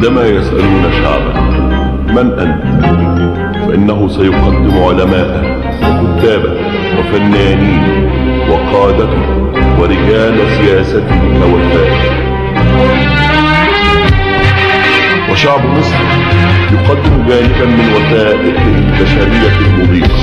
عندما يسألون شعبا من أنت فإنه سيقدم علماء وكتابا وفنانين وقادة ورجال سياسة كوفاء وشعب مصر يقدم جانبا من وثائقه البشرية المضيئة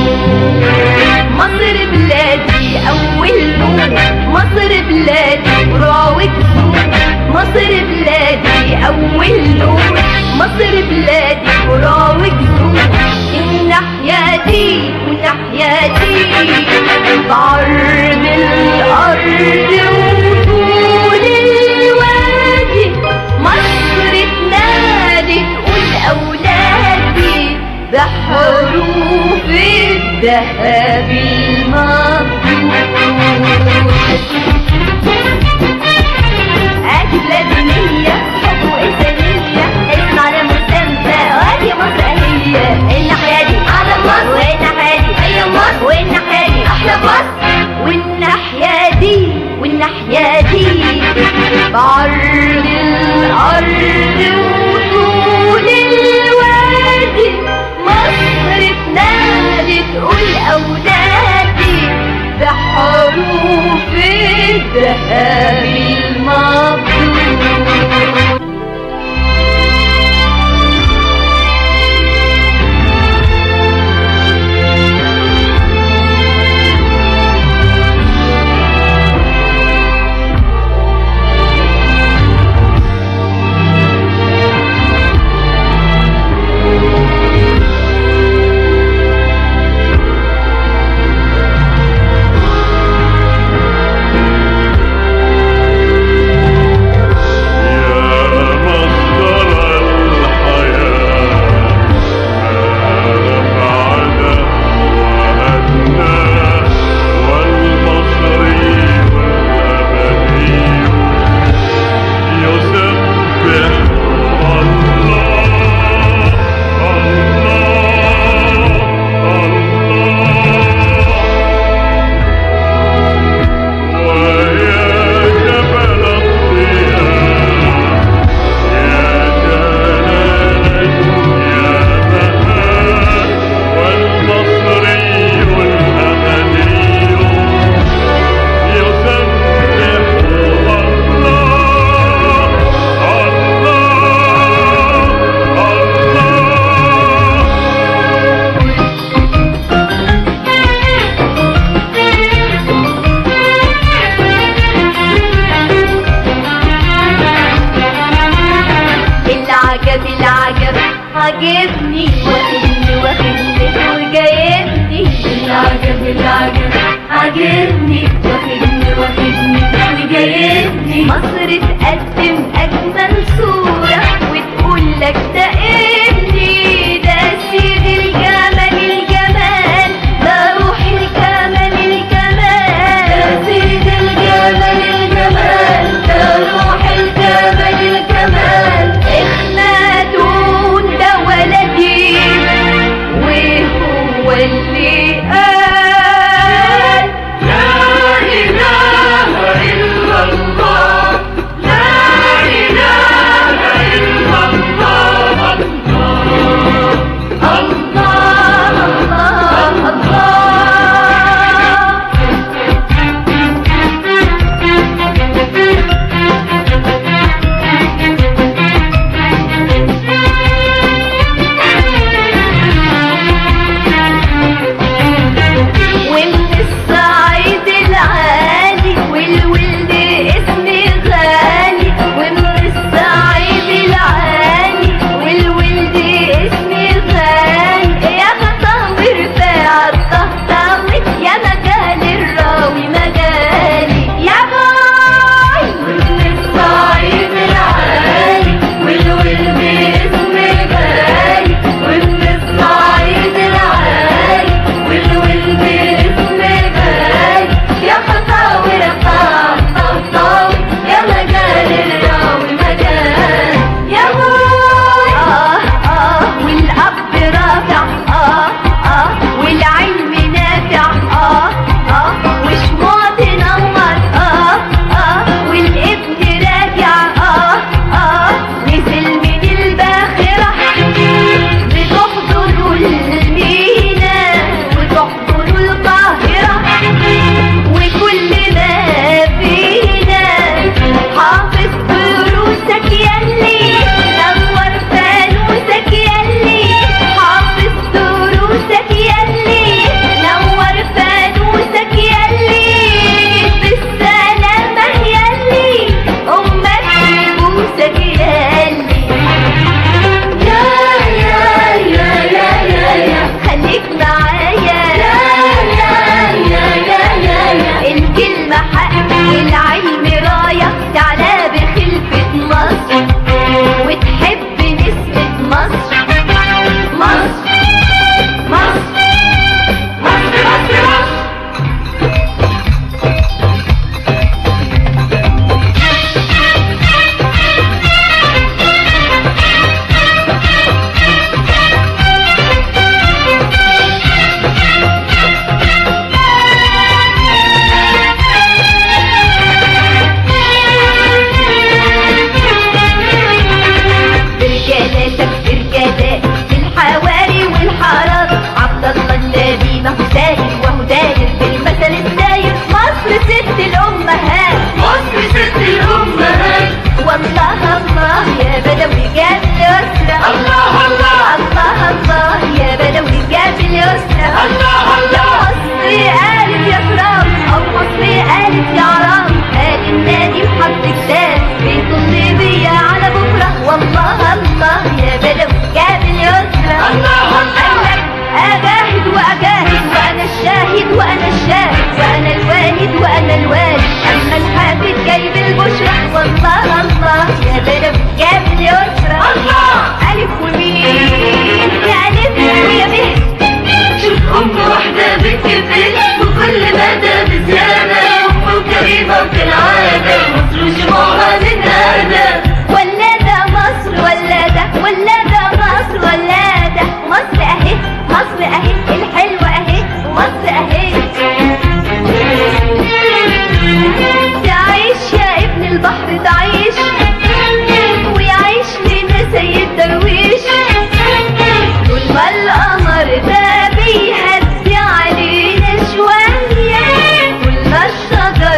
مصر بلادي أول نور مصر بلادي راوج سور مصر بلادي أول نور مصر بلادي راوج سور الناحية دي والناحية دي بعرض الأرض وطول الوادي مصر تنادي تقول أولادي بحروف الذهب المكتوب أجلبية حب وإنسانية اسمع لمستمتع وادي مصر هي الناحية دي أعلى مصر والناحية دي هي مصر والناحية دي أحلى مصر والناحية دي والناحية دي بعرض الأرض وطول الوادي مصر تنادي تقول أولادي بحروف الذهب المكتوب يا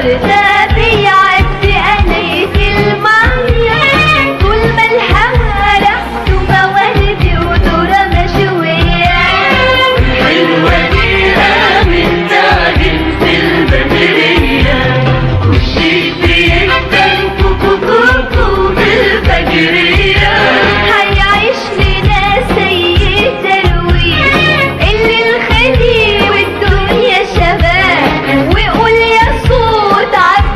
ده بيعدي أنيس المية طول ما الهوا ريحته مواردي ودورة مشوية حلوة ديها من تاجر في البدرية وشيك جدا كوكو كوكو بالفجرية هيعيش لنا سيد درويش اللي الخلي والدنيا شباب وقول يا صوت عبد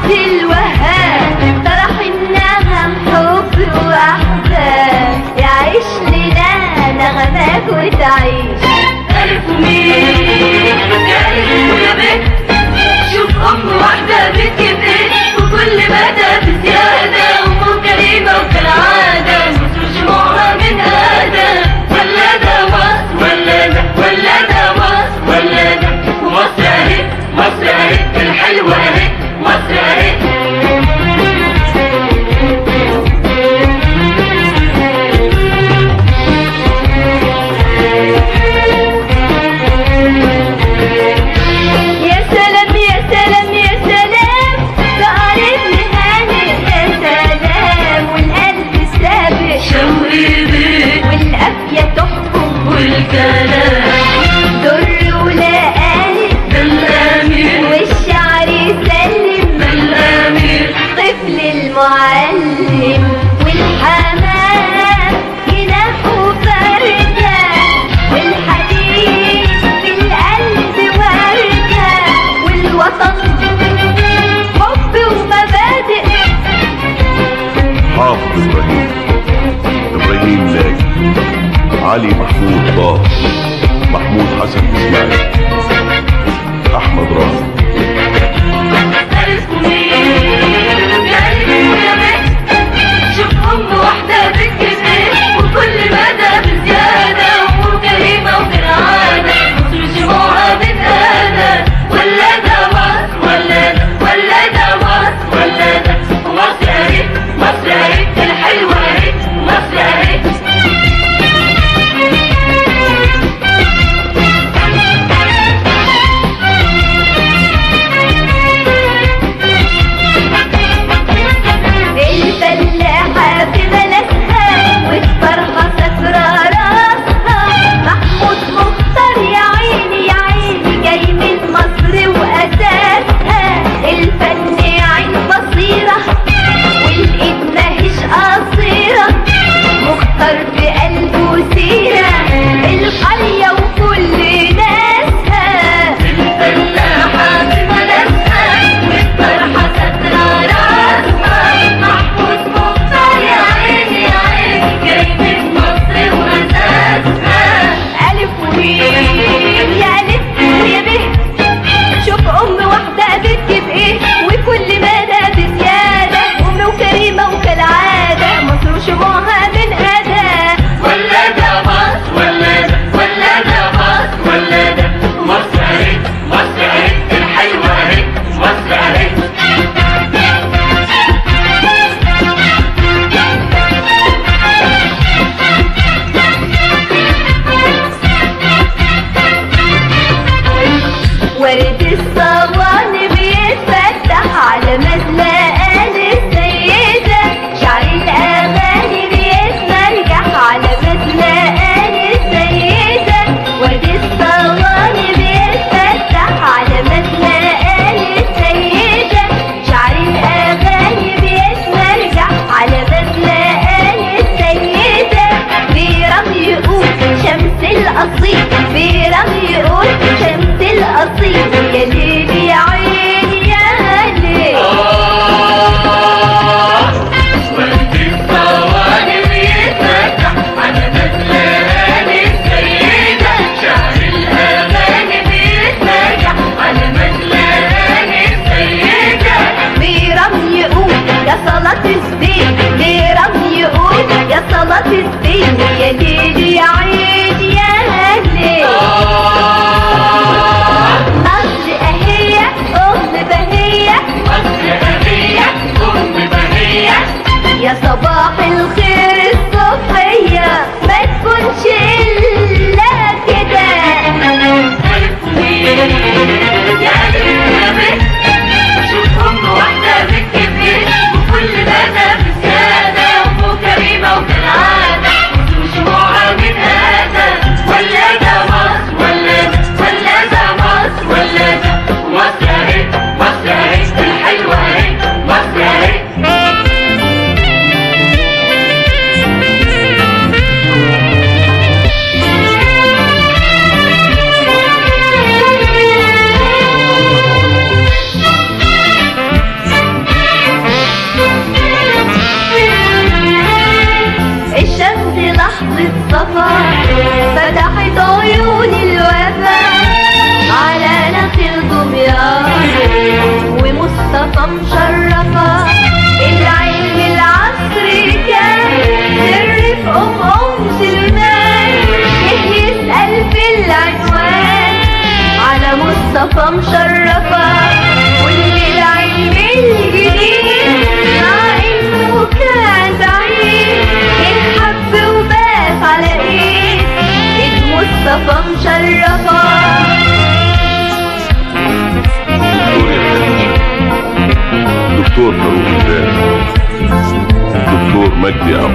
دكتور فاروق الزاهد دكتور مجدي أبو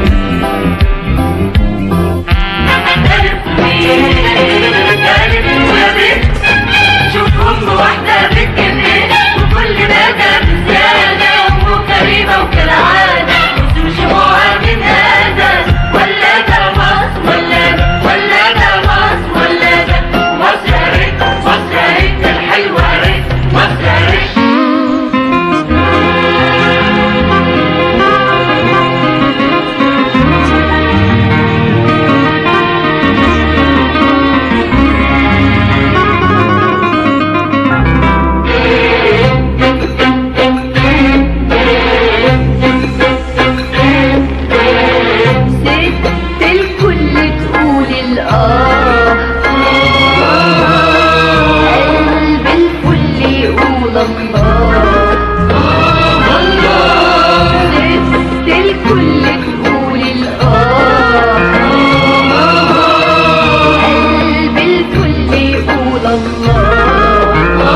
شوف أم واحدة بتجنن وكل مدى بزيادة أم كريمة وكالعادة وشموعها من هذا ولا ده مصر ولا ده ولا ده مصر ولا ده مصر يا ريت مصر يا ريت الحلوة يا ريت مصر يا ريت ست الكل تقول الآه قلب الفل يقول الله ست الكل تقول الآه قلب الفل يقول الله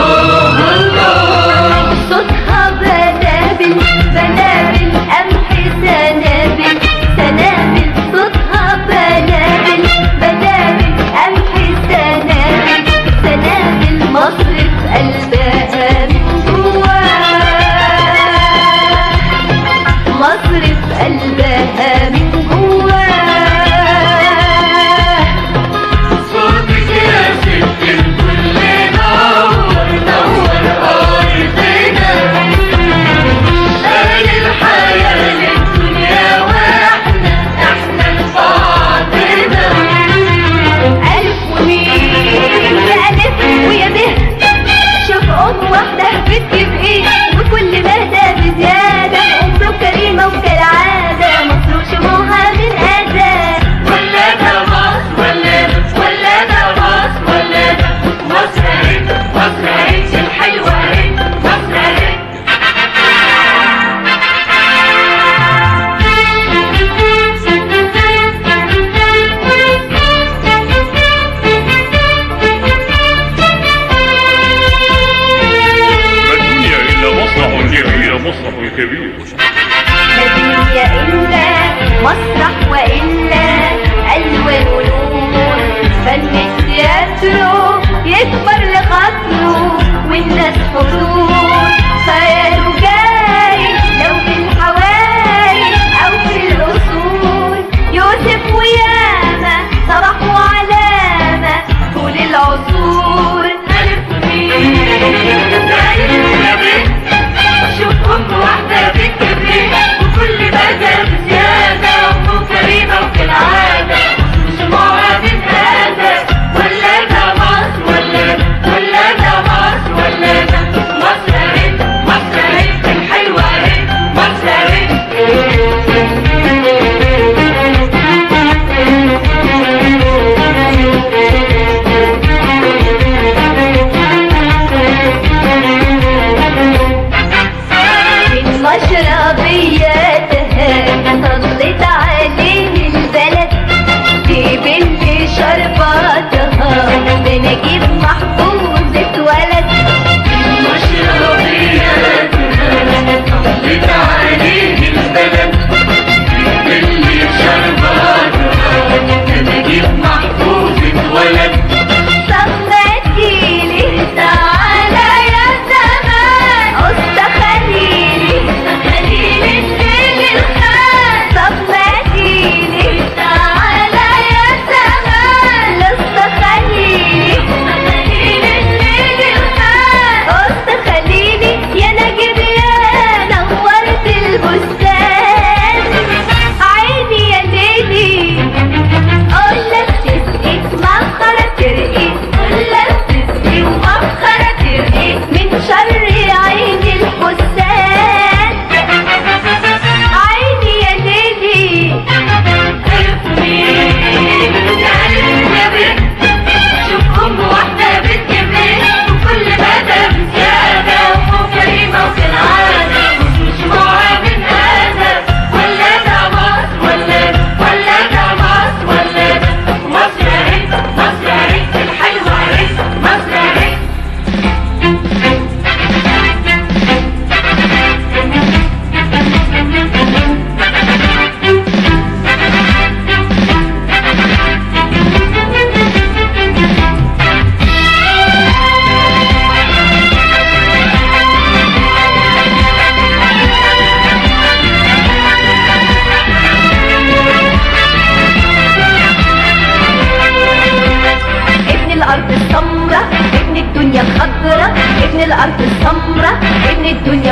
صوتها بنابل بنابل قمح سنابل سنابل صوتها بنابل بنابل قمح سنابل سنابل مصر في قلبها من جواها مصر في قلبها من جواها صوتك يا ست الكل نور نور أرضنا أهل الحياة للدنيا وإحنا إحنا لبعضنا ألف وميم يا ألف ويا به شوف أم واحدة بتجيب إيه وكل مهدى بزيادة أم كريمة وكالعادة مصروف شموعها من أذى ولا ده مصر ولا ده ولا ده مصر ولا ده مصر يا ريت مصر يا ريت الحلوة يا ريت مصر يا ريت الدنيا إلا مسرح كبير مسرح كبير الدنيا إلا مسرح وإلا ألوان ونور فن التياترو يكبر لخاطره والناس حضور خياله جاي لو في الحواري أو في الأصول يوسف وياما صباح وعلامة طول العصور شوف أم واحدة بتكبر وكل مدى بزيادة أم كريمة وكالعادة وشموعها من هذا ولا ده مصر ولا ده ولا ده مصر ولا ده مصر يا ريت مصر يا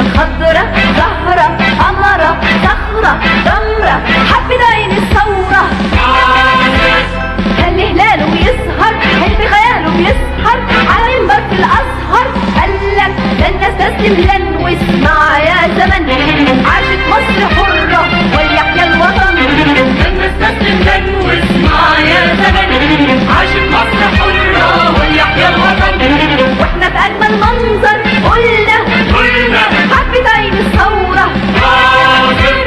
خضرة زهرة قمرة صخرة رمرة حبة عين الثورة خلي هلاله يسهر حلم خياله يسهر على منبر في الازهر قالك لن نستسلم لن واسمع يا زمن عاشت مصر حرة وليحيى الوطن لن نستسلم لن واسمع يا زمن عاشت مصر حرة وليحيى الوطن واحنا في اجمل منظر قلنا قلنا حبة عين الثورة حاضر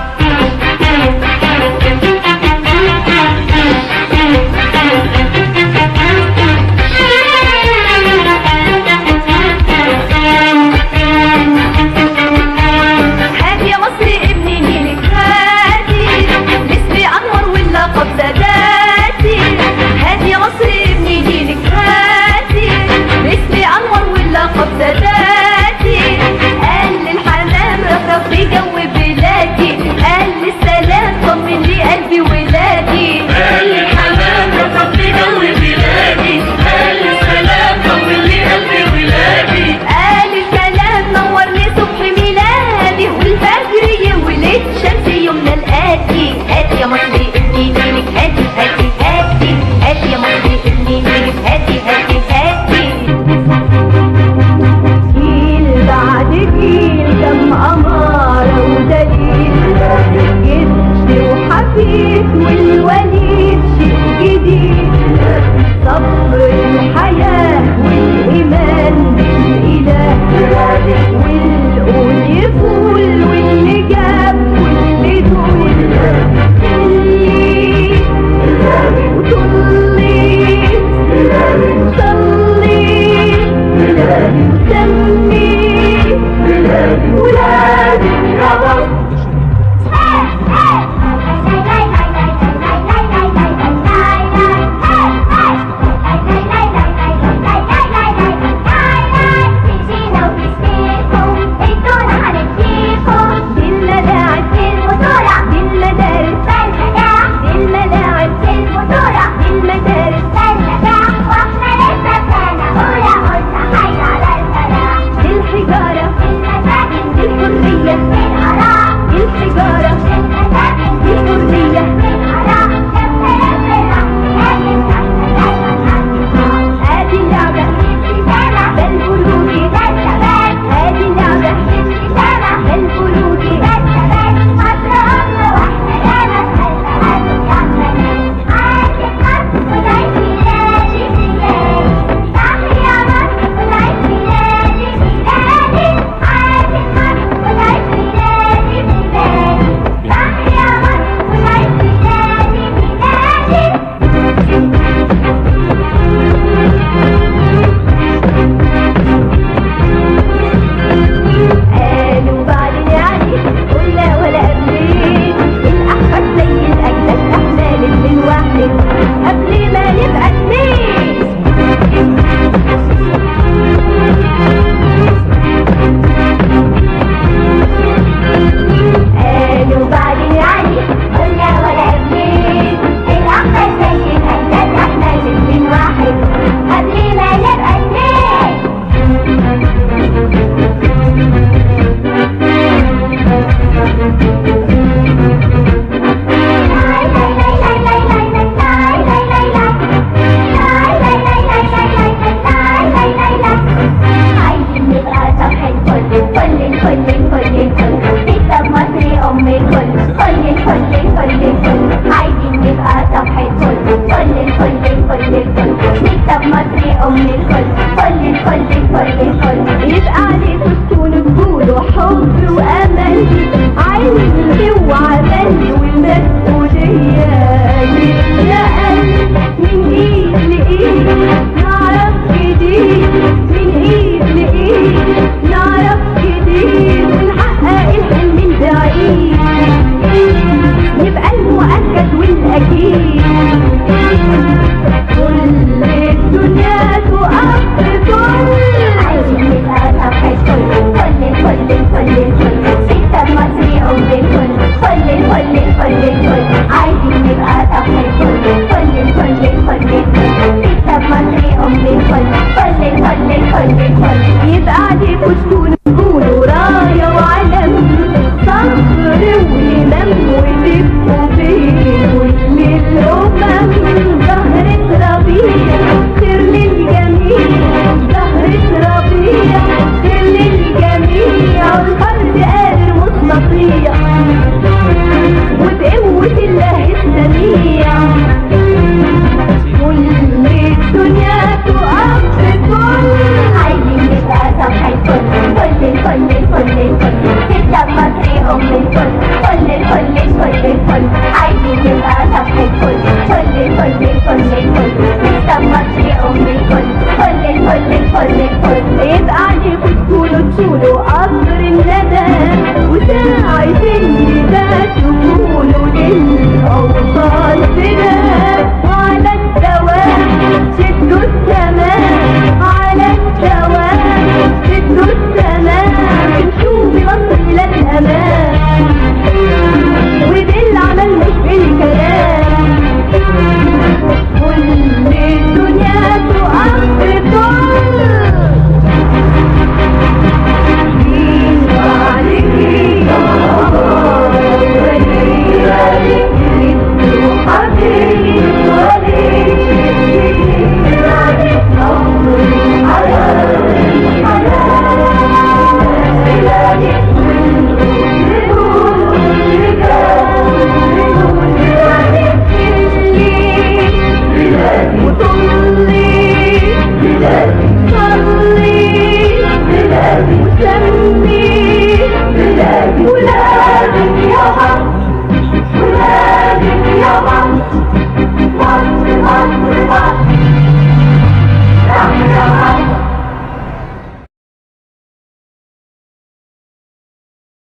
هادي يا مصر ابني نيلك هادي اسمي انور واللقب ساداتي هادي يا مصر ابني نيلك هادي اسمي انور واللقب ساداتي قال للحمام رفرف في جو بلادي قال للسلام طمن لي قلبي ولادي قال الحمام رفض في جو بلادي قال السلام طول لي قلبي ولادي قال الكلام نور لي صبح ميلادي والفجر يولد شمس يومنا الآتي هاتي يا مصري ابني نيلك هاتي هاتي هاتي هاتي يا مصري ابني نيلك هاتي هاتي هاتي جيل بعد جيل كم أمارة ودليل جد وحفيد والوليد شيء جديد صبر الحياة والإيمان بالإله والقول يقول واللي جاب واللي دول اللي وطلي وصلي وسمي ولادي يا مصر